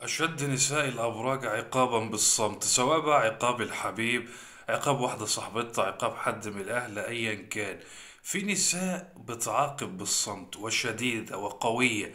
أشد نساء الأبراج عقابا بالصمت سواء بقى عقاب الحبيب عقاب واحدة صاحبتها عقاب حد من الأهل أيا كان في نساء بتعاقب بالصمت وشديدة وقوية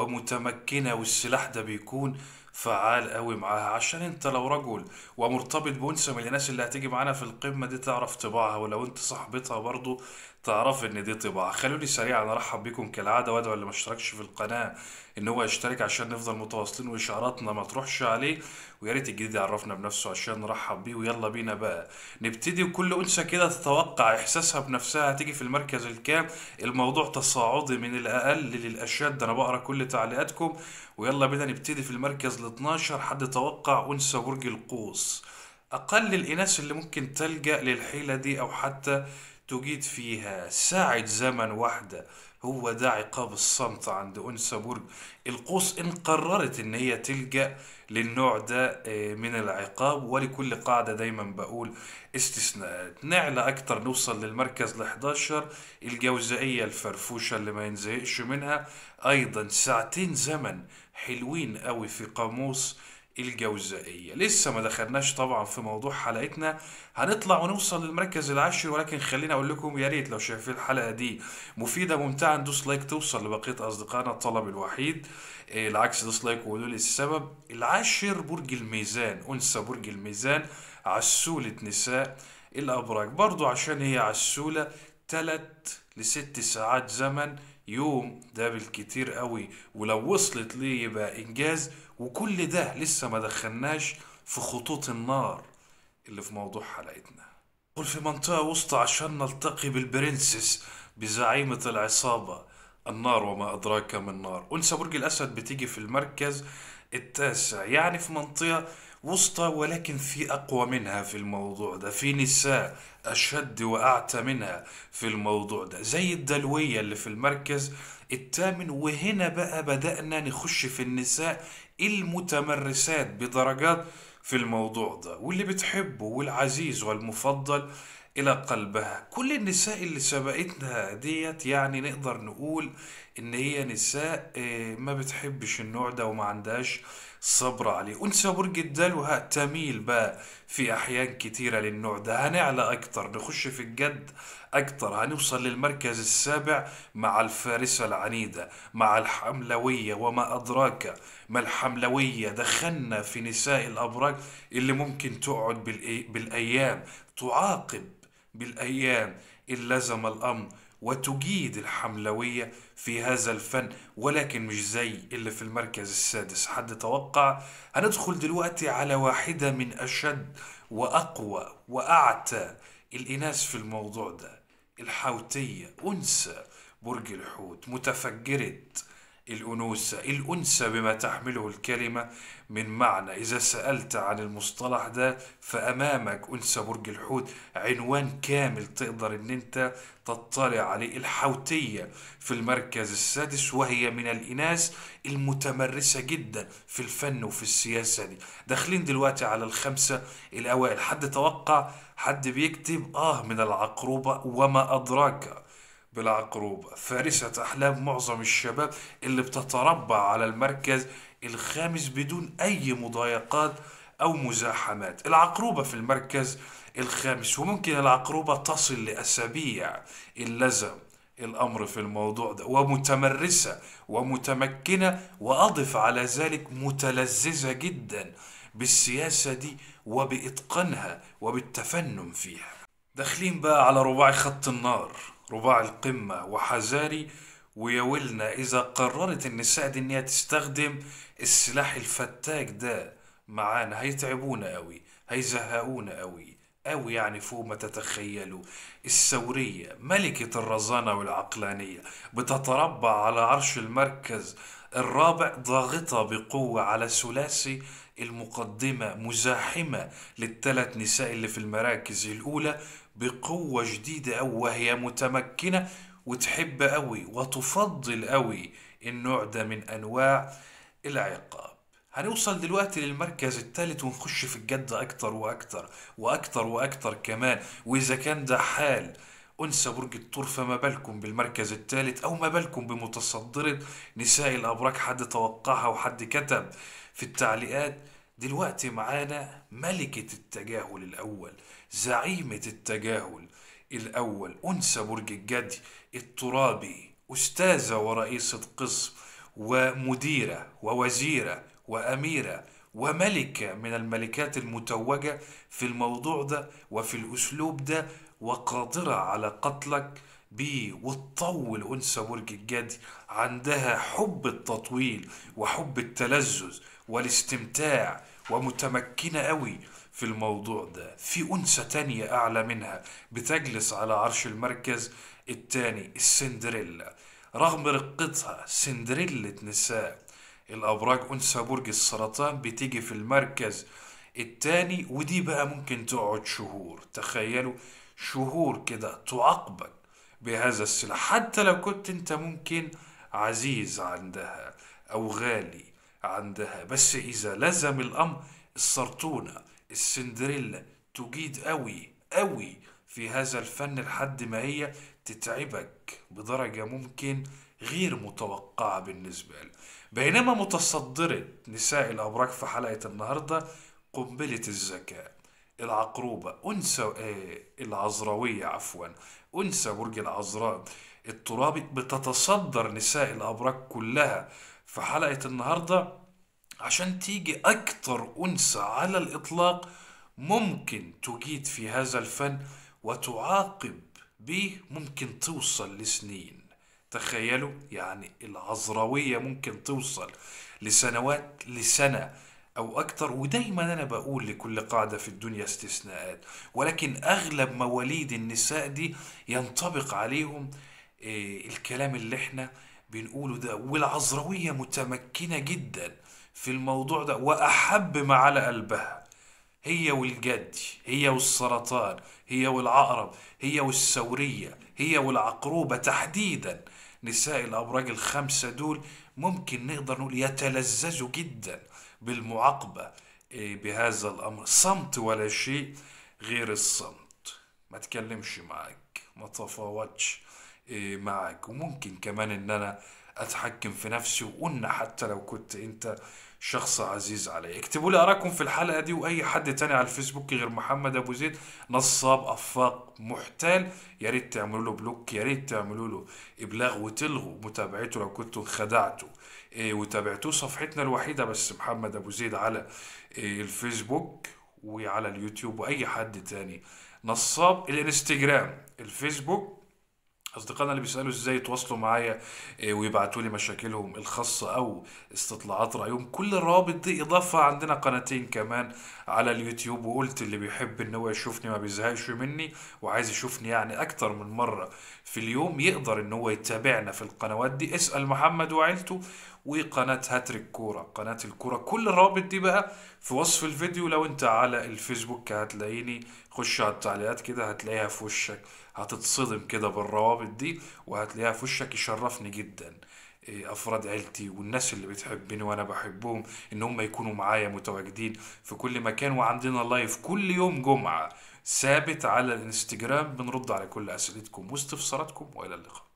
ومتمكنة والسلاح ده بيكون فعال قوي معاها عشان انت لو رجل ومرتبط بأنثى من الناس اللي هتيجي معانا في القمة دي تعرف طباعها ولو انت صاحبتها برضو تعرف ان دي طباعها خلوني سريعا ارحب بكم كالعادة وادعو اللي ما اشتركش في القناة ان هو يشترك عشان نفضل متواصلين واشعاراتنا ما تروحش عليه ويا ريت الجديد يعرفنا بنفسه عشان نرحب بيه ويلا بينا بقى نبتدي وكل انثى كده تتوقع احساسها بنفسها هتيجي في المركز الكام الموضوع تصاعدي من الاقل للاشد انا بقرا كل تعليقاتكم ويلا بينا نبتدي في المركز ال 12 حد توقع انثى برج القوس أقل الإناث اللي ممكن تلجأ للحيلة دي أو حتى تجيد فيها ساعة زمن واحدة هو ده عقاب الصمت عند أنثى برج القوس إن قررت إن هي تلجأ للنوع ده آه، من العقاب ولكل قاعدة دايما بقول استثناءات نعلى أكتر نوصل للمركز ال 11 الجوزائية الفرفوشة اللي ما ينزهقش منها أيضا ساعتين زمن حلوين قوي في قاموس الجوزائية لسه ما دخلناش طبعا في موضوع حلقتنا هنطلع ونوصل للمركز العاشر ولكن خليني اقول لكم يا ريت لو شايفين الحلقة دي مفيدة ممتعة ندوس لايك توصل لبقية اصدقائنا الطلب الوحيد إيه العكس دوس لايك وقولوا لي السبب العاشر برج الميزان انثى برج الميزان عسولة نساء الابراج برضو عشان هي عسولة تلت لست ساعات زمن يوم ده بالكتير قوي ولو وصلت ليه يبقى انجاز وكل ده لسه ما دخلناش في خطوط النار اللي في موضوع حلقتنا ندخل في منطقة وسطى عشان نلتقي بالبرنسس بزعيمة العصابة النار وما أدراك ما النار أنثى برج الأسد بتيجي في المركز التاسع يعني في منطقة وسطى ولكن في أقوى منها في الموضوع ده في نساء أشد وأعتى منها في الموضوع ده زي الدلوية اللي في المركز الثامن وهنا بقى بدأنا نخش في النساء المتمرسات بدرجات في الموضوع ده واللي بتحبه والعزيز والمفضل إلى قلبها كل النساء اللي سبقتنا ديت يعني نقدر نقول إن هي نساء آه، ما بتحبش النوع ده وما عندهاش صبر عليه أنثى برج الدلو تميل بقى في أحيان كتيرة للنوع ده هنعلى أكتر نخش في الجد أكتر هنوصل للمركز السابع مع الفارسة العنيدة مع الحملوية وما أدراك ما الحملوية دخلنا في نساء الأبراج اللي ممكن تقعد بالأي- بالأيام تعاقب بالأيام إن لزم الأمر وتجيد الحملوية في هذا الفن ولكن مش زي اللي في المركز السادس حد توقع هندخل دلوقتي على واحدة من أشد وأقوى وأعتى الإناث في الموضوع ده الحوتية أنثى برج الحوت متفجرة الأنوثة الأنثى بما تحمله الكلمة من معنى إذا سألت عن المصطلح ده فأمامك أنثى برج الحوت عنوان كامل تقدر إن أنت تطلع عليه الحوتية في المركز السادس وهي من الإناث المتمرسة جدا في الفن وفي السياسة دي داخلين دلوقتي على الخمسة الأوائل حد توقع حد بيكتب آه من العقروبة وما أدراك بالعقروبة فارسة أحلام معظم الشباب اللي بتتربع على المركز الخامس بدون أي مضايقات أو مزاحمات العقروبة في المركز الخامس وممكن العقروبة تصل لأسابيع اللزم الأمر في الموضوع ده ومتمرسة ومتمكنة وأضف على ذلك متلذذة جدا بالسياسة دي وبإتقانها وبالتفنن فيها داخلين بقى على رباعي خط النار رباعي القمة وحذاري ويا ويلنا إذا قررت النساء دي إن هي تستخدم السلاح الفتاك ده معانا هيتعبونا قوي هيزهقونا قوي قوي يعني فوق ما تتخيلوا الثورية ملكة الرزانة والعقلانية بتتربع على عرش المركز الرابع ضاغطة بقوة على ثلاثي المقدمة مزاحمة للثلاث نساء اللي في المراكز الأولى بقوة جديدة أوي وهي متمكنة وتحب أوي وتفضل أوي النوع ده من أنواع العقاب هنوصل دلوقتي للمركز الثالث ونخش في الجد أكتر وأكتر وأكتر وأكتر كمان وإذا كان ده حال أنثى برج الثور فما بالكم بالمركز الثالث أو ما بالكم بمتصدرة نساء الأبراج حد توقعها وحد كتب في التعليقات دلوقتي معانا ملكة التجاهل الأول زعيمة التجاهل الأول أنثى برج الجدي الترابي أستاذة ورئيسة قسم ومديرة ووزيرة وأميرة وملكة من الملكات المتوجة في الموضوع ده وفي الأسلوب ده وقادرة على قتلك بيه وتطول أنثى برج الجدي عندها حب التطويل وحب التلذذ والاستمتاع ومتمكنة قوي في الموضوع ده في أنثى تانية أعلى منها بتجلس على عرش المركز التاني السندريلا رغم رقتها سندريلة نساء الأبراج أنثى برج السرطان بتيجي في المركز التاني ودي بقى ممكن تقعد شهور تخيلوا شهور كده تعاقبك بهذا السلاح حتى لو كنت انت ممكن عزيز عندها او غالي عندها بس اذا لزم الامر السرطونة السندريلا تجيد قوي قوي في هذا الفن لحد ما هي تتعبك بدرجة ممكن غير متوقعة بالنسبة له بينما متصدرة نساء الأبراج في حلقة النهاردة قنبلة الذكاء العقروبة أنثى آه العذراوية عفوا أنثى برج العذراء الترابي بتتصدر نساء الأبراج كلها في حلقة النهاردة عشان تيجي أكتر أنثى على الإطلاق ممكن تجيد في هذا الفن وتعاقب به ممكن توصل لسنين تخيلوا يعني العذراوية ممكن توصل لسنوات لسنة أو أكتر ودايما أنا بقول لكل قاعدة في الدنيا استثناءات ولكن أغلب مواليد النساء دي ينطبق عليهم إيه الكلام اللي احنا بنقوله ده والعذراوية متمكنة جدا في الموضوع ده وأحب ما على قلبها هي والجدي هي والسرطان هي والعقرب هي والثورية هي والعقروبة تحديدا نساء الأبراج الخمسة دول ممكن نقدر نقول يتلذذوا جدا بالمعاقبة بهذا الأمر صمت ولا شيء غير الصمت ما تكلمش معاك ما تفاوضش معاك وممكن كمان ان انا اتحكم في نفسي وقلنا حتى لو كنت انت شخص عزيز علي اكتبوا لي اراكم في الحلقه دي واي حد تاني على الفيسبوك غير محمد ابو زيد نصاب افاق محتال يا ريت تعملوا له بلوك يا ريت تعملوا له ابلاغ وتلغوا متابعته لو كنتوا انخدعتوا إيه وتابعتوه صفحتنا الوحيده بس محمد ابو زيد على إيه الفيسبوك وعلى اليوتيوب واي حد تاني نصاب الانستجرام الفيسبوك اصدقائنا اللي بيسالوا ازاي يتواصلوا معايا ويبعتوا لي مشاكلهم الخاصه او استطلاعات رايهم كل الروابط دي اضافه عندنا قناتين كمان على اليوتيوب وقلت اللي بيحب ان هو يشوفني ما بيزهقش مني وعايز يشوفني يعني اكتر من مره في اليوم يقدر ان هو يتابعنا في القنوات دي اسال محمد وعيلته وقناة هاتريك كورة قناة الكورة كل الروابط دي بقى في وصف الفيديو لو انت على الفيسبوك هتلاقيني خش على التعليقات كده هتلاقيها في وشك هتتصدم كده بالروابط دي وهتلاقيها في وشك يشرفني جدا افراد عيلتي والناس اللي بتحبني وانا بحبهم ان هم يكونوا معايا متواجدين في كل مكان وعندنا لايف كل يوم جمعة ثابت على الانستجرام بنرد على كل اسئلتكم واستفساراتكم والى اللقاء